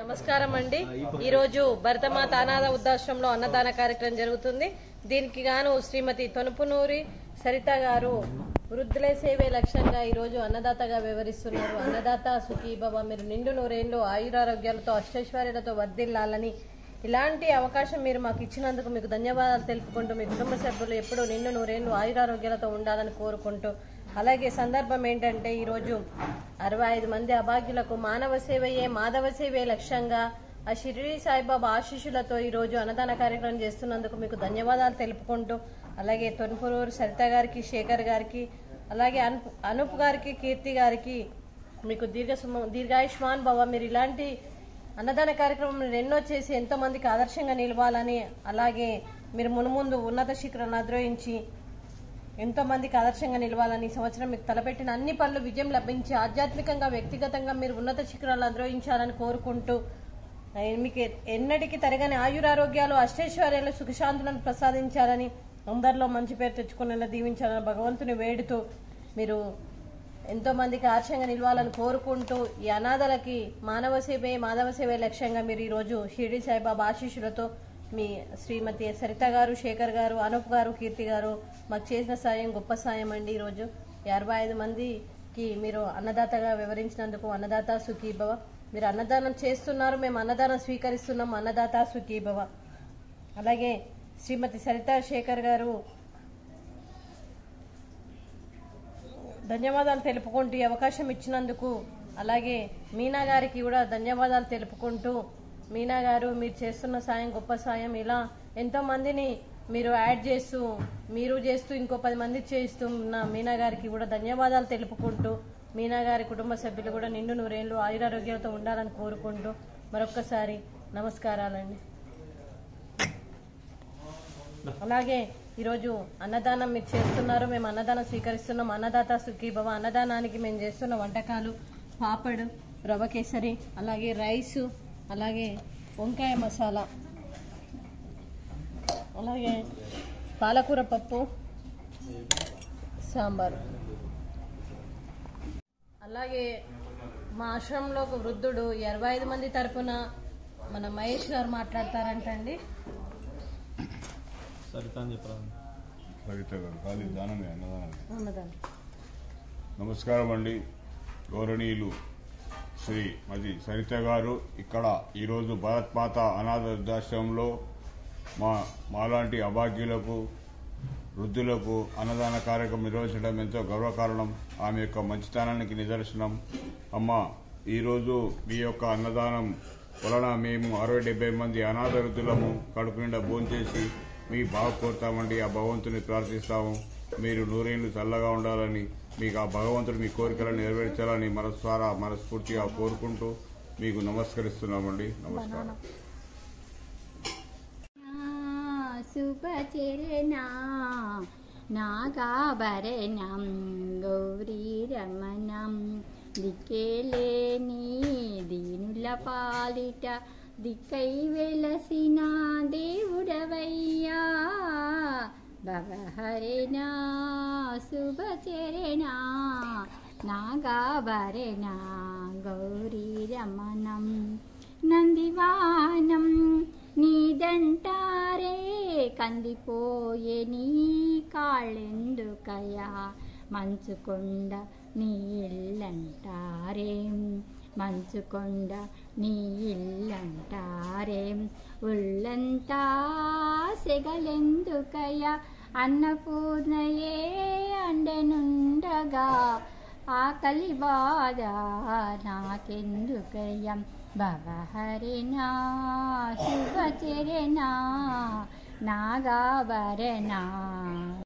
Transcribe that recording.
నమస్కారం అండి ఈరోజు భరతమాత అనాథ వృద్ధాశ్రమంలో అన్నదాన కార్యక్రమం జరుగుతుంది దీనికి గాను శ్రీమతి తొనుపునూరి సరిత గారు వృద్ధులే సేవే లక్ష్యంగా ఈరోజు అన్నదాతగా వివరిస్తున్నారు అన్నదాత సుఖీ బాబా మీరు నిండు నూరేళ్ళు ఆయురారోగ్యాలతో అష్టైశ్వర్యాలతో వర్ధిల్లాలని ఇలాంటి అవకాశం మీరు మాకు ఇచ్చినందుకు మీకు ధన్యవాదాలు తెలుపుకుంటూ మీ కుటుంబ సభ్యులు ఎప్పుడూ నిండు నూరేళ్ళు ఆయురారోగ్యాలతో ఉండాలని కోరుకుంటూ అలాగే సందర్భం ఏంటంటే ఈరోజు అరవై ఐదు మంది అభాగ్యులకు మానవ సేవయే మాధవ సేవే లక్ష్యంగా ఆ షిరిడి సాయిబాబా ఆశీస్సులతో ఈరోజు అన్నదాన కార్యక్రమం చేస్తున్నందుకు మీకు ధన్యవాదాలు తెలుపుకుంటూ అలాగే తొన్పురూరు సరిత గారికి శేఖర్ గారికి అలాగే అనూప్ అనూప్ గారికి కీర్తి గారికి మీకు దీర్ఘ సుమ దీర్ఘాయుష్మాన్ భవ మీరు ఇలాంటి అన్నదాన కార్యక్రమం మీరు ఎన్నో చేసి ఎంతో మందికి ఆదర్శంగా నిలవాలని అలాగే మీరు మునుముందు ఉన్నత శిఖరాలను అద్రోహించి ఎంతో మందికి ఆదర్శంగా నిలవాలని ఈ సంవత్సరం మీకు తలపెట్టిన అన్ని పనులు విజయం లభించి ఆధ్యాత్మికంగా వ్యక్తిగతంగా మీరు ఉన్నత శిఖరాలను అద్రోహించాలని కోరుకుంటూ ఆ, మీకు ఎన్నటికీ తరగని ఆయురారోగ్యాలు అష్టైశ్వర్యాలు సుఖశాంతులను ప్రసాదించాలని అందరిలో మంచి పేరు తెచ్చుకునేలా దీవించాలని భగవంతుని వేడుతూ మీరు ఎంతో మందికి ఆదర్శంగా నిలవాలని కోరుకుంటూ ఈ అనాథలకి మానవ సేవే మాధవ సేవే లక్ష్యంగా మీరు ఈరోజు షిరిడి సాయిబాబా ఆశీస్సులతో మీ శ్రీమతి సరిత గారు శేఖర్ గారు అనూప్ గారు కీర్తి గారు మాకు చేసిన సాయం గొప్ప సాయం అండి ఈరోజు ఈ అరవై ఐదు మందికి మీరు అన్నదాతగా వివరించినందుకు అన్నదాత సుఖీభవ మీరు అన్నదానం చేస్తున్నారు మేము అన్నదానం స్వీకరిస్తున్నాం అన్నదాత సుఖీభవ అలాగే శ్రీమతి సరిత శేఖర్ గారు ధన్యవాదాలు తెలుపుకుంటూ ఈ అవకాశం ఇచ్చినందుకు అలాగే మీనా గారికి కూడా ధన్యవాదాలు తెలుపుకుంటూ మీనా గారు మీరు చేస్తున్న సాయం గొప్ప సాయం ఇలా ఎంతో మందిని మీరు యాడ్ చేస్తూ మీరు చేస్తూ ఇంకో పది మంది చేస్తూ ఉన్న మీనా గారికి కూడా ధన్యవాదాలు తెలుపుకుంటూ మీనా గారి కుటుంబ సభ్యులు కూడా నిండు నూరేళ్ళు ఆయురారోగ్యాలతో ఉండాలని కోరుకుంటూ మరొక్కసారి నమస్కారాలండి అలాగే ఈరోజు అన్నదానం మీరు చేస్తున్నారు మేము అన్నదానం స్వీకరిస్తున్నాం అన్నదాత సుఖీభవ అన్నదానానికి మేము చేస్తున్న వంటకాలు పాపడు రవ కేసరి అలాగే రైసు అలాగే వంకాయ మసాలా అలాగే పాలకూర పప్పు సాంబారు అలాగే మా ఆశ్రమంలో ఒక వృద్ధుడు ఇరవై ఐదు మంది తరపున మన మహేష్ గారు మాట్లాడతారంటండి సరిత అని చెప్పరా సరిత గారు కాదు ఇది దానమే అన్నదానం అన్నదానం నమస్కారం అండి గౌరవనీయులు శ్రీ మది సరిత గారు ఇక్కడ ఈరోజు భారత్ మాత అనాథ వృద్ధాశ్రమంలో మా మాలాంటి అభాగ్యులకు వృద్ధులకు అన్నదాన కార్యక్రమం నిర్వహించడం ఎంతో గర్వకారణం ఆమె యొక్క మంచితనానికి నిదర్శనం అమ్మ ఈరోజు మీ యొక్క అన్నదానం వలన మేము అరవై డెబ్బై మంది అనాథ వృద్ధులము కడుపు నిండా భోంచేసి మీ బాగు కోరుతామండి ఆ భగవంతుని ప్రార్థిస్తాము మీరు నూరేళ్లు చల్లగా ఉండాలని మీకు ఆ భగవంతుడు మీ కోరికలను నెరవేర్చాలని మనస్వారా మనస్ఫూర్తిగా కోరుకుంటూ మీకు నమస్కరిస్తున్నామండి నమస్కారం శుభచరణా నాగాభరణం గౌరీరమణం దిక్కేలేని దీనుల పాలిట దిక్కై వెలసిన దేవుడవయ్యా భవహరేనా శుభచరణా నాగాభరణా గౌరీరమణం నందివానం నీదంటారే కందిపోయే నీ కాళ్ళెందుకయా మంచుకొండ నీ ఇల్లంటారేం మంచుకొండ నీ ఇల్లంటారేం ఉళ్ళంతా సెగలెందుకయ్యా అన్నపూర్ణయే అండనుండగా ఆకలి బాధ నాకెందుకయ్యం భవహరినా శుభచరణా నాగాభరణా